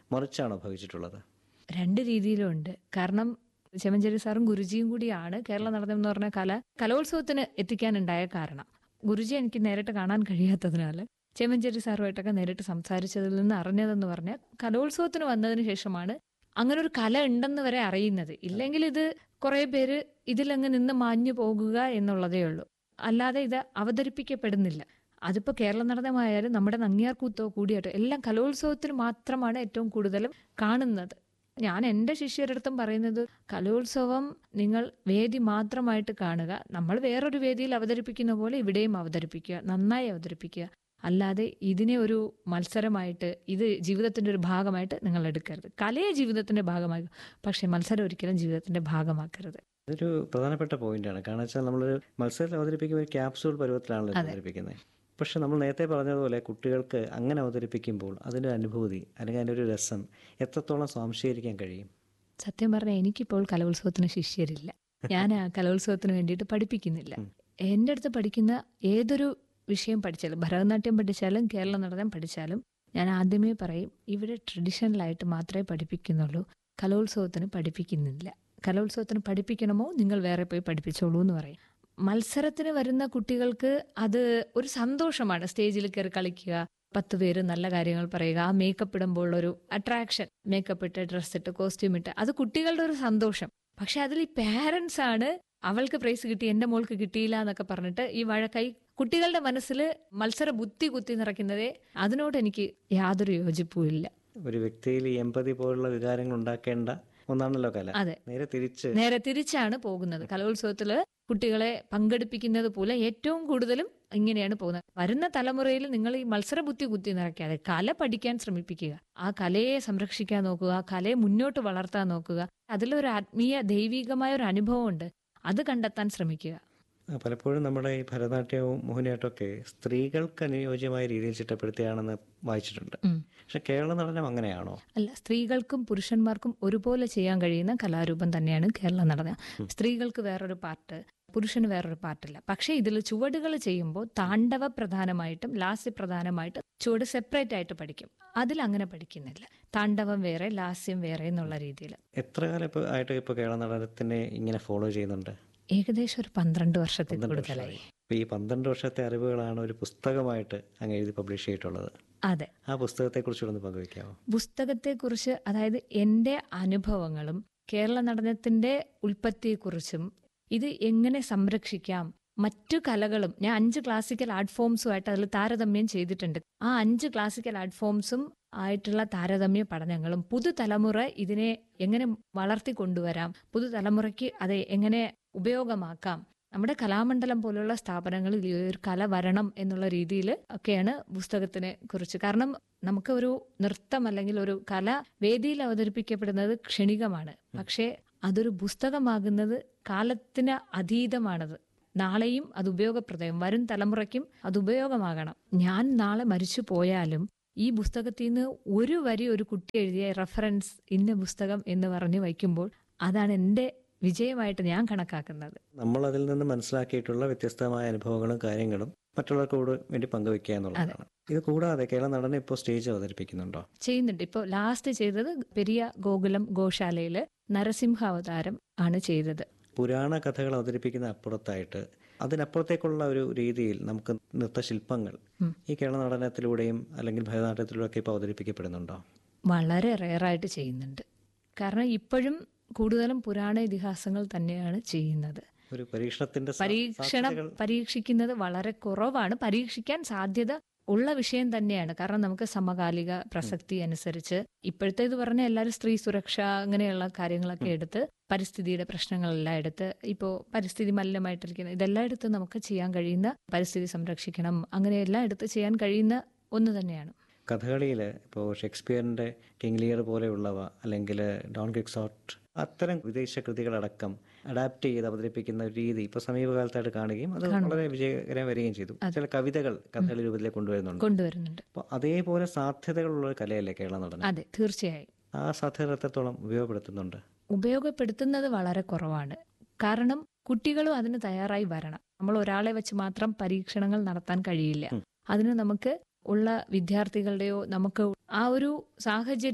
മറിച്ചാണോ ഭവിച്ചിട്ടുള്ളത് രണ്ട് രീതിയിലും ഉണ്ട് കാരണം ചെമഞ്ചേരി സാറും ഗുരുജിയും കൂടിയാണ് കേരള നടനം എന്ന് പറഞ്ഞ കല കലോത്സവത്തിന് എത്തിക്കാനുണ്ടായ കാരണം ഗുരുജി എനിക്ക് നേരിട്ട് കാണാൻ കഴിയാത്തതിനാൽ ചെമഞ്ചേരി സാറുമായിട്ടൊക്കെ നേരിട്ട് സംസാരിച്ചതിൽ നിന്ന് അറിഞ്ഞതെന്ന് പറഞ്ഞാൽ കലോത്സവത്തിന് വന്നതിന് ശേഷമാണ് അങ്ങനെ ഒരു കല ഉണ്ടെന്ന് വരെ അറിയുന്നത് ഇല്ലെങ്കിൽ ഇത് കുറെ പേര് ഇതിലങ്ങ് നിന്ന് മാഞ്ഞു പോകുക എന്നുള്ളതേ ഉള്ളൂ അല്ലാതെ ഇത് അവതരിപ്പിക്കപ്പെടുന്നില്ല അതിപ്പോ കേരള നടനമായാലും നമ്മുടെ നങ്ങിയാർ കൂത്തോ കൂടിയാട്ടോ എല്ലാം കലോത്സവത്തിന് മാത്രമാണ് ഏറ്റവും കൂടുതലും കാണുന്നത് ഞാൻ എൻ്റെ ശിഷ്യരടുത്തും പറയുന്നത് കലോത്സവം നിങ്ങൾ വേദി മാത്രമായിട്ട് കാണുക നമ്മൾ വേറൊരു വേദിയിൽ അവതരിപ്പിക്കുന്ന പോലെ ഇവിടെയും അവതരിപ്പിക്കുക നന്നായി അവതരിപ്പിക്കുക അല്ലാതെ ഇതിനെ ഒരു മത്സരമായിട്ട് ഇത് ജീവിതത്തിന്റെ ഒരു ഭാഗമായിട്ട് നിങ്ങൾ എടുക്കരുത് കലയെ ജീവിതത്തിന്റെ ഭാഗമായി പക്ഷെ മത്സരം ഒരിക്കലും ജീവിതത്തിന്റെ ഭാഗമാക്കരുത് ഇതൊരു പ്രധാനപ്പെട്ട പോയിന്റാണ് കാരണം വെച്ചാൽ നമ്മളൊരു മത്സരത്തിൽ അവതരിപ്പിക്കുമ്പോൾ ഒരു ക്യാപ്സൂൾ പരുവത്തിലാണല്ലോ ഇത് അതെ. അവതരിപ്പിക്കുന്നത് പക്ഷെ നമ്മൾ നേരത്തെ പറഞ്ഞതുപോലെ കുട്ടികൾക്ക് അങ്ങനെ അവതരിപ്പിക്കുമ്പോൾ അതിൻ്റെ അനുഭൂതി അല്ലെങ്കിൽ അതിൻ്റെ ഒരു രസം എത്രത്തോളം സ്വാംശീകരിക്കാൻ കഴിയും സത്യം പറഞ്ഞാൽ എനിക്കിപ്പോൾ കലോത്സവത്തിന് ശിഷ്യരില്ല ഞാൻ ആ കലോത്സവത്തിന് വേണ്ടിയിട്ട് പഠിപ്പിക്കുന്നില്ല ഉം. എൻ്റെ അടുത്ത് പഠിക്കുന്ന ഏതൊരു വിഷയം പഠിച്ചാലും ഭരതനാട്യം പഠിച്ചാലും കേരള നടനം പഠിച്ചാലും ഞാൻ ആദ്യമേ പറയും ഇവിടെ ട്രഡീഷണലായിട്ട് മാത്രമേ പഠിപ്പിക്കുന്നുള്ളൂ കലോത്സവത്തിന് പഠിപ്പിക്കുന്നില്ല കലോത്സവത്തിന് പഠിപ്പിക്കണമോ നിങ്ങൾ വേറെ പോയി പഠിപ്പിച്ചോളൂ എന്ന് പറയും മത്സരത്തിന് വരുന്ന കുട്ടികൾക്ക് അത് ഒരു സന്തോഷമാണ് സ്റ്റേജിൽ കയറി കളിക്കുക പത്ത് പേര് നല്ല കാര്യങ്ങൾ പറയുക ആ മേക്കപ്പ് ഇടുമ്പോൾ ഒരു അട്രാക്ഷൻ മേക്കപ്പ് ഇട്ട് ഡ്രസ്സ് ഇട്ട് കോസ്റ്റ്യൂം ഇട്ട് അത് കുട്ടികളുടെ ഒരു സന്തോഷം പക്ഷെ അതിൽ ഈ പാരൻസ് ആണ് അവൾക്ക് പ്രൈസ് കിട്ടി എന്റെ മോൾക്ക് കിട്ടിയില്ല എന്നൊക്കെ പറഞ്ഞിട്ട് ഈ വഴക്കായി കുട്ടികളുടെ മനസ്സിൽ മത്സര ബുദ്ധി കുത്തി നിറയ്ക്കുന്നതേ അതിനോട് എനിക്ക് യാതൊരു യോജിപ്പും ഇല്ല ഒരു വ്യക്തിയിൽ ഈ എമ്പതി പോലുള്ള വികാരങ്ങൾ ഉണ്ടാക്കേണ്ട ഒന്നാണല്ലോ കല അതെ നേരെ തിരിച്ച് നേരെ തിരിച്ചാണ് പോകുന്നത് കലോത്സവത്തില് കുട്ടികളെ പങ്കെടുപ്പിക്കുന്നത് പോലെ ഏറ്റവും കൂടുതലും ഇങ്ങനെയാണ് പോകുന്നത് വരുന്ന തലമുറയിൽ നിങ്ങൾ ഈ മത്സര ബുദ്ധി കുത്തി നിറയ്ക്കാതെ കല പഠിക്കാൻ ശ്രമിപ്പിക്കുക ആ കലയെ സംരക്ഷിക്കാൻ നോക്കുക ആ കലയെ മുന്നോട്ട് വളർത്താൻ നോക്കുക അതിലൊരു ആത്മീയ ദൈവികമായ ഒരു അനുഭവമുണ്ട് അത് കണ്ടെത്താൻ ശ്രമിക്കുക ആ, പലപ്പോഴും നമ്മുടെ ഈ ഭരതനാട്യവും മോഹിനിയാട്ടവും ഒക്കെ സ്ത്രീകൾക്ക് അനുയോജ്യമായ രീതിയിൽ ചിട്ടപ്പെടുത്തിയാണെന്ന് വായിച്ചിട്ടുണ്ട് ഉം. പക്ഷെ കേരള നടനം അങ്ങനെയാണോ അല്ല സ്ത്രീകൾക്കും പുരുഷന്മാർക്കും ഒരുപോലെ ചെയ്യാൻ കഴിയുന്ന കലാരൂപം തന്നെയാണ് കേരള നടനം സ്ത്രീകൾക്ക് വേറൊരു പാർട്ട് പുരുഷന് വേറൊരു പാർട്ടില്ല പക്ഷേ ഇതിൽ ചുവടുകൾ ചെയ്യുമ്പോൾ താണ്ഡവ പ്രധാനമായിട്ടും ലാസ്യ പ്രധാനമായിട്ടും ചുവട് സെപ്പറേറ്റ് ആയിട്ട് പഠിക്കും അതിൽ അങ്ങനെ പഠിക്കുന്നില്ല താണ്ഡവം വേറെ ലാസ്യം വേറെ എന്നുള്ള രീതിയിൽ എത്ര കാലം ഇപ്പോൾ ആയിട്ട് ഇപ്പോൾ കേരള നടനത്തിനെ ഇങ്ങനെ ഫോളോ ചെയ്യുന്നുണ്ട് ഏകദേശം ഒരു പന്ത്രണ്ട് വർഷത്തിൽ പന്ത്രണ്ട് കൂടുതലായി വർഷമായി അപ്പോൾ ഈ പന്ത്രണ്ട് വർഷത്തെ അറിവുകളാണ് ഒരു പുസ്തകമായിട്ട് അങ്ങ് എഴുതി പബ്ലിഷ് ചെയ്തിട്ടുള്ളത് അതെ ആ പുസ്തകത്തെക്കുറിച്ചുകൂടെ ഒന്ന് പങ്കുവയ്ക്കാമോ പുസ്തകത്തെക്കുറിച്ച് അതായത് എൻ്റെ അനുഭവങ്ങളും കേരള നടനത്തിൻ്റെ ഉൽപ്പത്തിയെക്കുറിച്ചും ഇത് എങ്ങനെ സംരക്ഷിക്കാം മറ്റു കലകളും ഞാൻ അഞ്ച് ക്ലാസിക്കൽ ആർട്ട് ഫോംസുമായിട്ട് അതിൽ താരതമ്യം ചെയ്തിട്ടുണ്ട് ആ അഞ്ച് ക്ലാസിക്കൽ ആർട്ട് ഫോംസും ആയിട്ടുള്ള താരതമ്യ പഠനങ്ങളും പുതുതലമുറ ഇതിനെ എങ്ങനെ വളർത്തി കൊണ്ടുവരാം പുതുതലമുറയ്ക്ക് അത് എങ്ങനെ ഉപയോഗമാക്കാം നമ്മുടെ കലാമണ്ഡലം പോലുള്ള സ്ഥാപനങ്ങളിൽ ഈ ഒരു കല വരണം എന്നുള്ള രീതിയിൽ ഒക്കെയാണ് പുസ്തകത്തിനെ കുറിച്ച് കാരണം നമുക്ക് ഒരു നൃത്തം അല്ലെങ്കിൽ ഒരു കല വേദിയിൽ അവതരിപ്പിക്കപ്പെടുന്നത് ക്ഷണികമാണ് പക്ഷേ അതൊരു പുസ്തകമാകുന്നത് കാലത്തിന് അതീതമാണത് നാളെയും അത് ഉപയോഗപ്രദം വരും തലമുറയ്ക്കും അത് ഉപയോഗമാകണം ഞാൻ നാളെ മരിച്ചു പോയാലും ഈ പുസ്തകത്തിൽ നിന്ന് ഒരു വരി ഒരു കുട്ടി എഴുതിയ റെഫറൻസ് ഇന്ന പുസ്തകം എന്ന് പറഞ്ഞ് വയ്ക്കുമ്പോൾ അതാണ് എൻ്റെ വിജയമായിട്ട് ഞാൻ കണക്കാക്കുന്നത് നമ്മൾ അതിൽ നിന്ന് മനസ്സിലാക്കിയിട്ടുള്ള വ്യത്യസ്തമായ അനുഭവങ്ങളും കാര്യങ്ങളും മറ്റുള്ളവർക്ക് കൂടെ വേണ്ടി പങ്കുവെക്കുക എന്നുള്ളതാണ് ഇത് കൂടാതെ കേരള നടനം ഇപ്പോൾ സ്റ്റേജ് അവതരിപ്പിക്കുന്നുണ്ടോ ചെയ്യുന്നുണ്ട് ഇപ്പോൾ ലാസ്റ്റ് ചെയ്തത് പെരിയ ഗോകുലം ഗോശാലയില് നരസിംഹാവതാരം ആണ് ചെയ്തത് പുരാണ കഥകൾ അവതരിപ്പിക്കുന്ന അപ്പുറത്തായിട്ട് അതിനപ്പുറത്തേക്കുള്ള ഒരു രീതിയിൽ നമുക്ക് നൃത്തശില്പങ്ങൾ ഉം. ഈ കേരള നടനത്തിലൂടെയും അല്ലെങ്കിൽ ഭരതനാട്യത്തിലൂടെ ഒക്കെ ഇപ്പോൾ അവതരിപ്പിക്കപ്പെടുന്നുണ്ടോ വളരെ റെയറായിട്ട് ചെയ്യുന്നുണ്ട് കാരണം ഇപ്പോഴും കൂടുതലും പുരാണ ഇതിഹാസങ്ങൾ തന്നെയാണ് ചെയ്യുന്നത് ഒരു പരീക്ഷണത്തിന്റെ സാ- പരീക്ഷണം സാധ്യതകൾ പരീക്ഷിക്കുന്നത് വളരെ കുറവാണ് പരീക്ഷിക്കാൻ സാധ്യത ഉള്ള വിഷയം തന്നെയാണ് കാരണം നമുക്ക് സമകാലിക പ്രസക്തി അനുസരിച്ച് ഇപ്പോഴത്തെ ഇത് പറഞ്ഞ എല്ലാവരും സ്ത്രീ സുരക്ഷ അങ്ങനെയുള്ള കാര്യങ്ങളൊക്കെ എടുത്ത് പരിസ്ഥിതിയുടെ പ്രശ്നങ്ങളെല്ലാം എടുത്ത് ഇപ്പോൾ പരിസ്ഥിതി മലിനമായിട്ടിരിക്കുന്ന ഇതെല്ലാം എടുത്ത് നമുക്ക് ചെയ്യാൻ കഴിയുന്ന പരിസ്ഥിതി സംരക്ഷിക്കണം അങ്ങനെയെല്ലാം എടുത്ത് ചെയ്യാൻ കഴിയുന്ന ഒന്ന് തന്നെയാണ് കഥകളിയിൽ ഇപ്പോൾ ഷേക്സ്പിയറിന്റെ കിങ് ലിയർ പോലെയുള്ളവ അല്ലെങ്കിൽ ഡോൺ ക്വിക്സോട്ട് അത്തരം വിദേശ കൃതികളടക്കം അഡാപ്റ്റ് ചെയ്ത് അവതരിപ്പിക്കുന്ന ഒരു രീതി ഇപ്പോൾ സമീപകാലത്തായിട്ട് കാണുകയും അത് വളരെ വിജയകരം വരികയും ചെയ്തു ചില കവിതകൾ കഥകളി രൂപത്തിലേക്ക് കൊണ്ടുവരുന്നുണ്ട് കൊണ്ടുവരുന്നുണ്ട് അപ്പോൾ അതേപോലെ സാധ്യതകളുള്ള ഒരു കലയല്ലേ കേരള നടനം അതെ തീർച്ചയായും ആ സാധ്യതകൾ എത്രത്തോളം ഉപയോഗപ്പെടുത്തുന്നുണ്ട് ഉപയോഗപ്പെടുത്തുന്നത് വളരെ കുറവാണ് കാരണം കുട്ടികളും അതിന് തയ്യാറായി വരണം നമ്മൾ ഒരാളെ വെച്ച് മാത്രം പരീക്ഷണങ്ങൾ നടത്താൻ കഴിയില്ല അതിന് നമുക്ക് ഉള്ള വിദ്യാർത്ഥികളുടെയോ നമുക്ക് ആ ഒരു സാഹചര്യം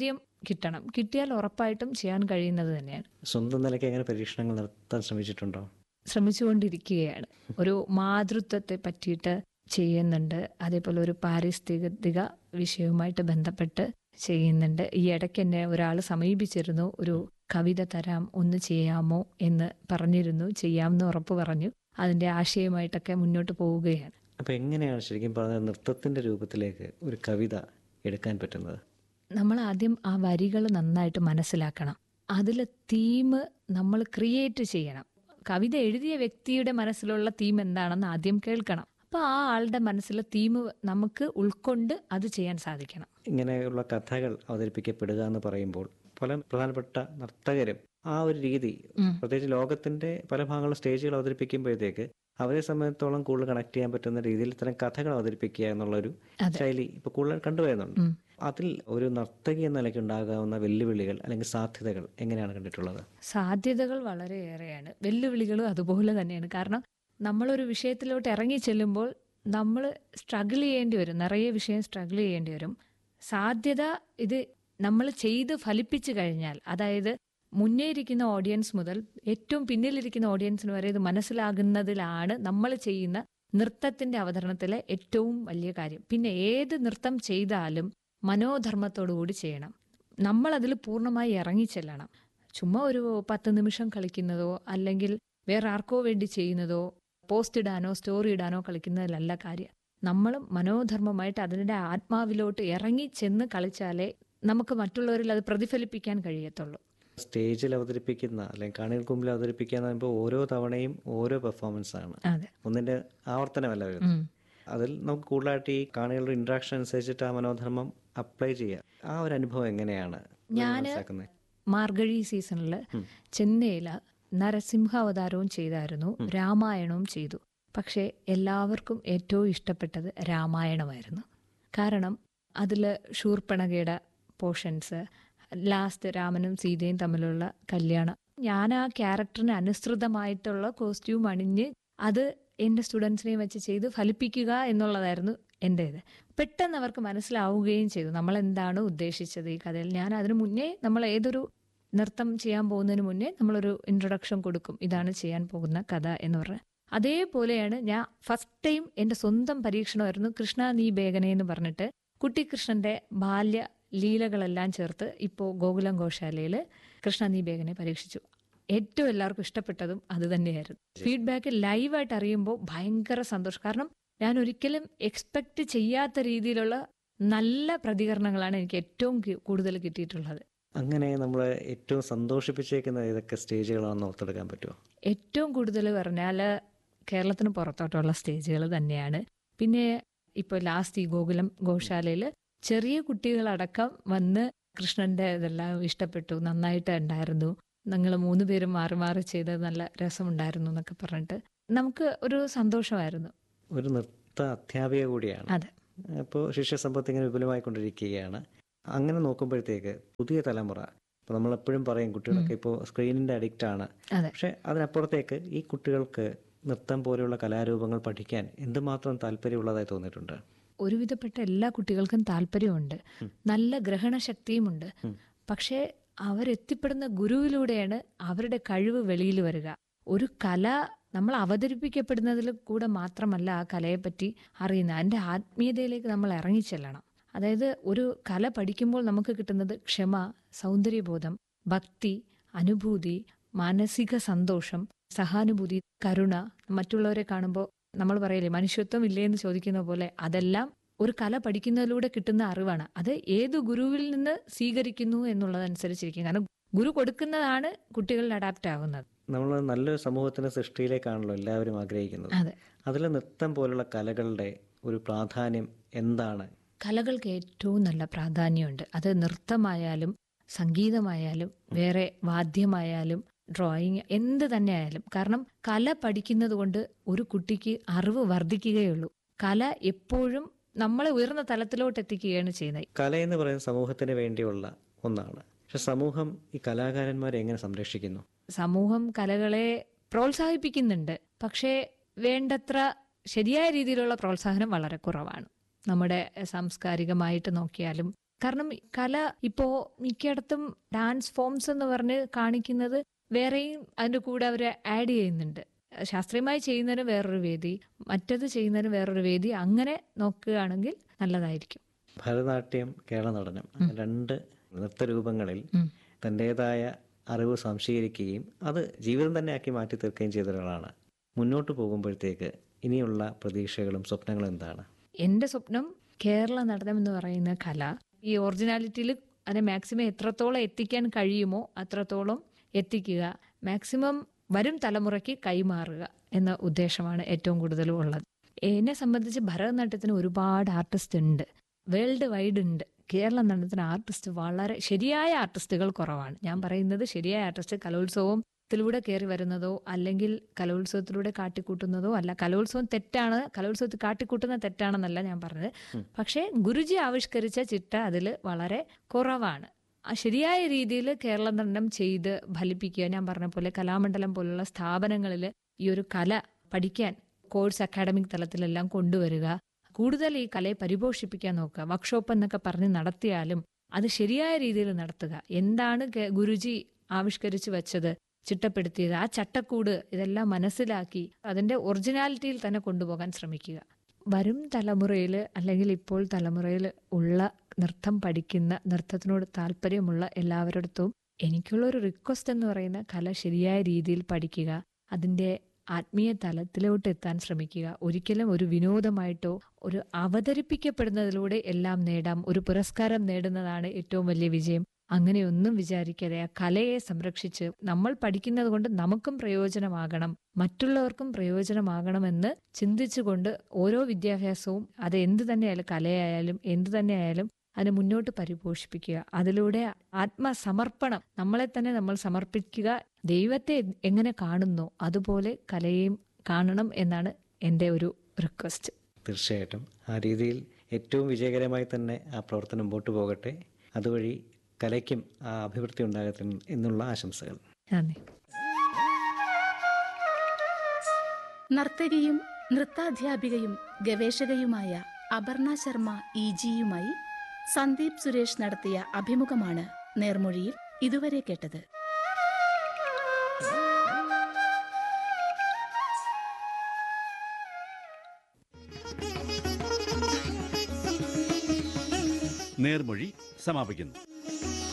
കിട്ടണം കിട്ടിയാൽ ഉറപ്പായിട്ടും ചെയ്യാൻ കഴിയുന്നത് തന്നെയാണ് സ്വന്തം നിലയ്ക്ക് എങ്ങനെ പരീക്ഷണങ്ങൾ നടത്താൻ ശ്രമിച്ചിട്ടുണ്ടോ ശ്രമിച്ചുകൊണ്ടിരിക്കുകയാണ് ഒരു മാതൃത്വത്തെ പറ്റിയിട്ട് ചെയ്യുന്നുണ്ട് അതേപോലെ ഒരു പാരിസ്ഥിതിക വിഷയവുമായിട്ട് ബന്ധപ്പെട്ട് ചെയ്യുന്നുണ്ട് ഈ ഇടയ്ക്ക് എന്നെ ഒരാൾ സമീപിച്ചിരുന്നു ഒരു കവിത തരാം ഒന്ന് ചെയ്യാമോ എന്ന് പറഞ്ഞിരുന്നു ചെയ്യാമെന്ന് ഉറപ്പ് പറഞ്ഞു അതിന്റെ ആശയമായിട്ടൊക്കെ മുന്നോട്ട് പോവുകയാണ് അപ്പോൾ എങ്ങനെയാണ് ശരിക്കും പറഞ്ഞാൽ നൃത്തത്തിൻ്റെ രൂപത്തിലേക്ക് ഒരു കവിത എടുക്കാൻ പറ്റുന്നത് നമ്മൾ ആദ്യം ആ വരികൾ നന്നായിട്ട് മനസ്സിലാക്കണം അതിൽ തീം നമ്മൾ ക്രിയേറ്റ് ചെയ്യണം കവിത എഴുതിയ വ്യക്തിയുടെ മനസ്സിലുള്ള തീം എന്താണെന്ന് ആദ്യം കേൾക്കണം അപ്പൊ ആ ആളുടെ മനസ്സിലെ തീം നമുക്ക് ഉൾക്കൊണ്ട് അത് ചെയ്യാൻ സാധിക്കണം ഇങ്ങനെയുള്ള കഥകൾ അവതരിപ്പിക്കപ്പെടുക എന്ന് പറയുമ്പോൾ പല പ്രധാനപ്പെട്ട നർത്തകരും ആ ഒരു രീതി ഉം. പ്രത്യേകിച്ച് ലോകത്തിന്റെ പല ഭാഗങ്ങളും സ്റ്റേജുകൾ അവതരിപ്പിക്കുമ്പോഴത്തേക്ക് അവരെ സംബന്ധിച്ചോളം കൂടുതൽ കണക്ട് ചെയ്യാൻ പറ്റുന്ന രീതിയിൽ ഇത്തരം കഥകൾ അവതരിപ്പിക്കുക എന്നുള്ളൊരു അതെ. ശൈലി ഇപ്പൊ കൂടുതൽ കണ്ടുവരുന്നുണ്ട് ഉം. അതിൽ ഒരു നർത്തകി എന്ന നിലയ്ക്ക് ഉണ്ടാകാവുന്ന വെല്ലുവിളികൾ അല്ലെങ്കിൽ സാധ്യതകൾ എങ്ങനെയാണ് കണ്ടിട്ടുള്ളത് സാധ്യതകൾ വളരെയേറെയാണ് വെല്ലുവിളികളും അതുപോലെ തന്നെയാണ് കാരണം നമ്മളൊരു വിഷയത്തിലോട്ട് ഇറങ്ങി ചെല്ലുമ്പോൾ നമ്മൾ സ്ട്രഗിൾ ചെയ്യേണ്ടി വരും നിറയെ വിഷയം സ്ട്രഗിൾ ചെയ്യേണ്ടി വരും സാധ്യത ഇത് നമ്മൾ ചെയ്ത് ഫലിപ്പിച്ചു കഴിഞ്ഞാൽ അതായത് മുന്നേ ഇരിക്കുന്ന ഓഡിയൻസ് മുതൽ ഏറ്റവും പിന്നിലിരിക്കുന്ന ഓഡിയൻസിന് വരെ ഇത് മനസ്സിലാകുന്നതിലാണ് നമ്മൾ ചെയ്യുന്ന നൃത്തത്തിന്റെ അവതരണത്തിലെ ഏറ്റവും വലിയ കാര്യം പിന്നെ ഏത് നൃത്തം ചെയ്താലും മനോധർമ്മത്തോടു കൂടി ചെയ്യണം നമ്മൾ അതിൽ പൂർണ്ണമായി ഇറങ്ങിച്ചെല്ലണം ചുമ്മാ ഒരു പത്ത് നിമിഷം കളിക്കുന്നതോ അല്ലെങ്കിൽ വേറെ ആർക്കോ വേണ്ടി ചെയ്യുന്നതോ പോസ്റ്റ് ഇടാനോ സ്റ്റോറി ഇടാനോ കളിക്കുന്നതിലല്ല കാര്യം നമ്മൾ മനോധർമ്മമായിട്ട് അതിൻ്റെ ആത്മാവിലോട്ട് ഇറങ്ങി ചെന്ന് കളിച്ചാലേ നമുക്ക് മറ്റുള്ളവരിൽ അത് പ്രതിഫലിപ്പിക്കാൻ കഴിയത്തുള്ളൂ സ്റ്റേജിൽ അവതരിപ്പിക്കുന്ന അല്ലെങ്കിൽ കാണികൾക്ക് മുമ്പിൽ അവതരിപ്പിക്കുക എന്ന് പറയുമ്പോൾ ഓരോ തവണയും ഓരോ പെർഫോമൻസ് ആണ് അതെ ഒന്നിന്റെ ആവർത്തനമല്ല വരുന്നത് ഉം. അതിൽ നമുക്ക് കൂടുതലായിട്ട് ഈ കാണികളുടെ ഇൻട്രാക്ഷൻ അനുസരിച്ചിട്ട് ആ മനോധർമ്മം അപ്ലൈ ചെയ്യുക ആ ഒരു അനുഭവം എങ്ങനെയാണ് ഞാന് മനസ്സിലാക്കുന്നത് മാർഗഴി സീസണിൽ ചെന്നൈയിൽ നരസിംഹ അവതാരവും ചെയ്തായിരുന്നു രാമായണവും ചെയ്തു പക്ഷേ എല്ലാവർക്കും ഏറ്റവും ഇഷ്ടപ്പെട്ടത് രാമായണമായിരുന്നു കാരണം അതിൽ ശൂർപ്പണകയുടെ പോർഷൻസ് ലാസ്റ്റ് രാമനും സീതയും തമ്മിലുള്ള കല്യാണം ഞാൻ ആ ക്യാരക്ടറിന് അനുസൃതമായിട്ടുള്ള കോസ്റ്റ്യൂം അണിഞ്ഞ് അത് എൻ്റെ സ്റ്റുഡൻസിനെയും വെച്ച് ചെയ്ത് ഫലിപ്പിക്കുക എന്നുള്ളതായിരുന്നു എൻ്റെ ഇത് പെട്ടെന്ന് അവർക്ക് മനസ്സിലാവുകയും ചെയ്തു നമ്മൾ എന്താണ് ഉദ്ദേശിച്ചത് ഈ കഥയിൽ ഞാൻ അതിനു മുന്നേ നമ്മൾ ഏതൊരു നൃത്തം ചെയ്യാൻ പോകുന്നതിന് മുന്നേ നമ്മളൊരു ഇൻട്രൊഡക്ഷൻ കൊടുക്കും ഇതാണ് ചെയ്യാൻ പോകുന്ന കഥ എന്ന് പറഞ്ഞ് അതേപോലെയാണ് ഞാൻ ഫസ്റ്റ് ടൈം എൻ്റെ സ്വന്തം പരീക്ഷണമായിരുന്നു കൃഷ്ണ നീ ബേഗനെ എന്ന് പറഞ്ഞിട്ട് കുട്ടിക്കൃഷ്ണന്റെ ബാല്യ ലീലകളെല്ലാം ചേർത്ത് ഇപ്പോൾ ഗോകുലം ഗോശാലയിൽ കൃഷ്ണ നീ ബേഗനെ പരീക്ഷിച്ചു ഏറ്റവും എല്ലാവർക്കും ഇഷ്ടപ്പെട്ടതും അത് തന്നെയായിരുന്നു ഫീഡ്ബാക്ക് ലൈവായിട്ട് അറിയുമ്പോൾ ഭയങ്കര സന്തോഷം കാരണം ഞാൻ ഒരിക്കലും എക്സ്പെക്ട് ചെയ്യാത്ത രീതിയിലുള്ള നല്ല പ്രതികരണങ്ങളാണ് എനിക്ക് ഏറ്റവും കി- കൂടുതൽ കിട്ടിയിട്ടുള്ളത് അങ്ങനെ നമ്മൾ ഏറ്റവും സന്തോഷിപ്പിച്ചേക്കുന്ന ഏതൊക്കെ സ്റ്റേജുകളാണെന്ന് ഓർത്തെടുക്കാൻ പറ്റുമോ ഏറ്റവും കൂടുതൽ പറഞ്ഞാൽ കേരളത്തിന് പുറത്തോട്ടുള്ള സ്റ്റേജുകൾ തന്നെയാണ് പിന്നെ ഇപ്പോൾ ലാസ്റ്റ് ഈ ഗോകുലം ഗോശാലയിൽ ചെറിയ കുട്ടികളടക്കം വന്ന് കൃഷ്ണന്റെ ഇതെല്ലാം ഇഷ്ടപ്പെട്ടു നന്നായിട്ട് ഉണ്ടായിരുന്നു നിങ്ങൾ മൂന്ന് പേരും മാറി മാറി ചെയ്തത് നല്ല രസമുണ്ടായിരുന്നു എന്നൊക്കെ പറഞ്ഞിട്ട് നമുക്ക് ഒരു സന്തോഷമായിരുന്നു ഒരു നൃത്ത അധ്യാപിക കൂടിയാണ് അതെ അപ്പോൾ ശിഷ്യസമ്പത്ത് ഇങ്ങനെ വിപുലമായിക്കൊണ്ടിരിക്കുകയാണ് അങ്ങനെ നോക്കുമ്പോഴത്തേക്ക് പുതിയ തലമുറ ഇപ്പോൾ നമ്മളെപ്പോഴും പറയും കുട്ടികളൊക്കെ ഇപ്പോൾ സ്ക്രീനിൻ്റെ അഡിക്റ്റ് ആണ് അതെ പക്ഷെ അതിനപ്പുറത്തേക്ക് ഈ കുട്ടികൾക്ക് നൃത്തം പോലെയുള്ള കലാരൂപങ്ങൾ പഠിക്കാൻ എന്തുമാത്രം താല്പര്യമുള്ളതായി തോന്നിയിട്ടുണ്ട് ഒരുവിധപ്പെട്ട എല്ലാ കുട്ടികൾക്കും താല്പര്യമുണ്ട് നല്ല ഗ്രഹണശക്തിയുമുണ്ട് പക്ഷേ അവരെത്തിപ്പെടുന്ന ഗുരുവിലൂടെയാണ് അവരുടെ കഴിവ് വെളിയിൽ വരിക ഒരു കല നമ്മൾ അവതരിപ്പിക്കപ്പെടുന്നതിൽ കൂടെ മാത്രമല്ല ആ കലയെപ്പറ്റി അറിയുന്നത് അതിൻ്റെ ആത്മീയതയിലേക്ക് നമ്മൾ ഇറങ്ങിച്ചെല്ലണം അതായത് ഒരു കല പഠിക്കുമ്പോൾ നമുക്ക് കിട്ടുന്നത് ക്ഷമ സൗന്ദര്യബോധം ഭക്തി അനുഭൂതി മാനസിക സന്തോഷം സഹാനുഭൂതി കരുണ മറ്റുള്ളവരെ കാണുമ്പോൾ നമ്മൾ പറയില്ലേ മനുഷ്യത്വം ഇല്ലേ എന്ന് ചോദിക്കുന്ന പോലെ അതെല്ലാം ഒരു കല പഠിക്കുന്നതിലൂടെ കിട്ടുന്ന അറിവാണ് അത് ഏത് ഗുരുവിൽ നിന്ന് സ്വീകരിക്കുന്നു എന്നുള്ളതനുസരിച്ചിരിക്കും കാരണം ഗുരു കൊടുക്കുന്നതാണ് കുട്ടികളിൽ അഡാപ്റ്റ് ആകുന്നത് നമ്മൾ നല്ലൊരു സമൂഹത്തിന്റെ സൃഷ്ടിയിലേക്കാണല്ലോ എല്ലാവരും ആഗ്രഹിക്കുന്നത് അതെ അതിൽ നൃത്തം പോലുള്ള കലകളുടെ ഒരു പ്രാധാന്യം എന്താണ് കലകൾക്ക് ഏറ്റവും നല്ല പ്രാധാന്യമുണ്ട് അത് നൃത്തമായാലും സംഗീതമായാലും വേറെ വാദ്യമായാലും ഡ്രോയിങ് എന്ത് തന്നെ ആയാലും കാരണം കല പഠിക്കുന്നത് കൊണ്ട് ഒരു കുട്ടിക്ക് അറിവ് വർദ്ധിക്കുകയുള്ളൂ കല എപ്പോഴും നമ്മളെ ഉയർന്ന തലത്തിലോട്ട് എത്തിക്കുകയാണ് ചെയ്യുന്നത് കല എന്ന് പറയുന്നത് സമൂഹത്തിന് വേണ്ടിയുള്ള ഒന്നാണ് പക്ഷെ സമൂഹം ഈ കലാകാരന്മാരെ എങ്ങനെ സംരക്ഷിക്കുന്നു സമൂഹം കലകളെ പ്രോത്സാഹിപ്പിക്കുന്നുണ്ട് പക്ഷേ വേണ്ടത്ര ശരിയായ രീതിയിലുള്ള പ്രോത്സാഹനം വളരെ കുറവാണ് നമ്മുടെ സാംസ്കാരികമായിട്ട് നോക്കിയാലും കാരണം കല ഇപ്പോ മിക്കയിടത്തും ഡാൻസ് ഫോംസ് എന്ന് പറഞ്ഞ് കാണിക്കുന്നത് വേറെയും അതിന്റെ കൂടെ അവർ ആഡ് ചെയ്യുന്നുണ്ട് ശാസ്ത്രീയമായി ചെയ്യുന്നതിന് വേറൊരു വേദി മറ്റത് ചെയ്യുന്നതിന് വേറൊരു വേദി അങ്ങനെ നോക്കുകയാണെങ്കിൽ നല്ലതായിരിക്കും ഭരതനാട്യം കേരള നടനം അങ്ങനെ രണ്ട് നൃത്തരൂപങ്ങളിൽ ഉം. തൻ്റെതായ അറിവ് സംശീകരിക്കുകയും അത് ജീവിതം തന്നെ ആക്കി മാറ്റി തീർക്കുകയും ചെയ്ത ഒരാളാണ് മുന്നോട്ട് പോകുമ്പോഴത്തേക്ക് ഇനിയുള്ള പ്രതീക്ഷകളും സ്വപ്നങ്ങളും എന്താണ് എൻ്റെ സ്വപ്നം കേരള നടനം എന്ന് പറയുന്ന കല ഈ ഒറിജിനാലിറ്റിയിൽ അതിനെ മാക്സിമം എത്രത്തോളം എത്തിക്കാൻ കഴിയുമോ അത്രത്തോളം എത്തിക്കുക മാക്സിമം വരും തലമുറയ്ക്ക് കൈമാറുക എന്ന ഉദ്ദേശമാണ് ഏറ്റവും കൂടുതലും ഉള്ളത് എന്നെ സംബന്ധിച്ച് ഭരതനാട്യത്തിന് ഒരുപാട് ആർട്ടിസ്റ്റ് ഉണ്ട് വേൾഡ് വൈഡ് ഉണ്ട് കേരള നടനത്തിന് ആർട്ടിസ്റ്റ് വളരെ ശരിയായ ആർട്ടിസ്റ്റുകൾ കുറവാണ് ഞാൻ പറയുന്നത് ശരിയായ ആർട്ടിസ്റ്റ് കലോത്സവം ത്തിലൂടെ കയറി വരുന്നതോ അല്ലെങ്കിൽ കലോത്സവത്തിലൂടെ കാട്ടിക്കൂട്ടുന്നതോ അല്ല കലോത്സവം തെറ്റാണ് കലോത്സവത്തിൽ കാട്ടിക്കൂട്ടുന്ന തെറ്റാണെന്നല്ല ഞാൻ പറഞ്ഞത് പക്ഷേ ഗുരുജി ആവിഷ്കരിച്ച ചിട്ട അതിൽ വളരെ കുറവാണ് ആ ശരിയായ രീതിയിൽ കേരള നടനം ചെയ്ത് ഫലിപ്പിക്കുക ഞാൻ പറഞ്ഞ പോലെ കലാമണ്ഡലം പോലുള്ള സ്ഥാപനങ്ങളിൽ ഈ ഒരു കല പഠിക്കാൻ കോഴ്സ് അക്കാഡമിക് തലത്തിലെല്ലാം കൊണ്ടുവരിക കൂടുതൽ ഈ കലയെ പരിപോഷിപ്പിക്കാൻ നോക്കുക വർക്ക്ഷോപ്പ് എന്നൊക്കെ പറഞ്ഞ് നടത്തിയാലും അത് ശരിയായ രീതിയിൽ നടത്തുക എന്താണ് കെ- ഗുരുജി ആവിഷ്കരിച്ചു വെച്ചത് ചിട്ടപ്പെടുത്തിയത് ആ ചട്ടക്കൂട് ഇതെല്ലാം മനസ്സിലാക്കി അതിന്റെ ഒറിജിനാലിറ്റിയിൽ തന്നെ കൊണ്ടുപോകാൻ ശ്രമിക്കുക വരും തലമുറയിൽ അല്ലെങ്കിൽ ഇപ്പോൾ തലമുറയിൽ ഉള്ള നൃത്തം പഠിക്കുന്ന നൃത്തത്തിനോട് താല്പര്യമുള്ള എല്ലാവരിടത്തും എനിക്കുള്ള ഒരു റിക്വസ്റ്റ് എന്ന് പറയുന്ന കല ശരിയായ രീതിയിൽ പഠിക്കുക അതിന്റെ ആത്മീയ തലത്തിലോട്ട് എത്താൻ ശ്രമിക്കുക ഒരിക്കലും ഒരു വിനോദമായിട്ടോ ഒരു അവതരിപ്പിക്കപ്പെടുന്നതിലൂടെ എല്ലാം നേടാം ഒരു പുരസ്കാരം നേടുന്നതാണ് ഏറ്റവും വലിയ വിജയം അങ്ങനെയൊന്നും വിചാരിക്കാതെ ആ കലയെ സംരക്ഷിച്ച് നമ്മൾ പഠിക്കുന്നത് കൊണ്ട് നമുക്കും പ്രയോജനമാകണം മറ്റുള്ളവർക്കും പ്രയോജനമാകണമെന്ന് ചിന്തിച്ചുകൊണ്ട് ഓരോ വിദ്യാഭ്യാസവും അത് എന്ത് തന്നെയായാലും കലയായാലും എന്ത് തന്നെയായാലും അതിനെ മുന്നോട്ട് പരിപോഷിപ്പിക്കുക അതിലൂടെ ആത്മസമർപ്പണം നമ്മളെ തന്നെ നമ്മൾ സമർപ്പിക്കുക ദൈവത്തെ എങ്ങനെ കാണുന്നു അതുപോലെ കലയെയും കാണണം എന്നാണ് എൻ്റെ ഒരു റിക്വസ്റ്റ് തീർച്ചയായിട്ടും ആ രീതിയിൽ ഏറ്റവും വിജയകരമായി തന്നെ ആ പ്രവർത്തനം മുമ്പോട്ട് പോകട്ടെ അതുവഴി കലയ്ക്കും ആ അഭിവൃദ്ധി ഉണ്ടാകട്ടെ എന്നുള്ള ആശംസകൾ നന്ദി നർത്തകിയും നൃത്താധ്യാപികയും ഗവേഷകയുമായ അപർണ ശർമ്മ ഇ ജിയുമായി സന്ദീപ് സുരേഷ് നടത്തിയ അഭിമുഖമാണ് നേർമൊഴിയിൽ ഇതുവരെ കേട്ടത് നേർമൊഴി സമാപിക്കുന്നു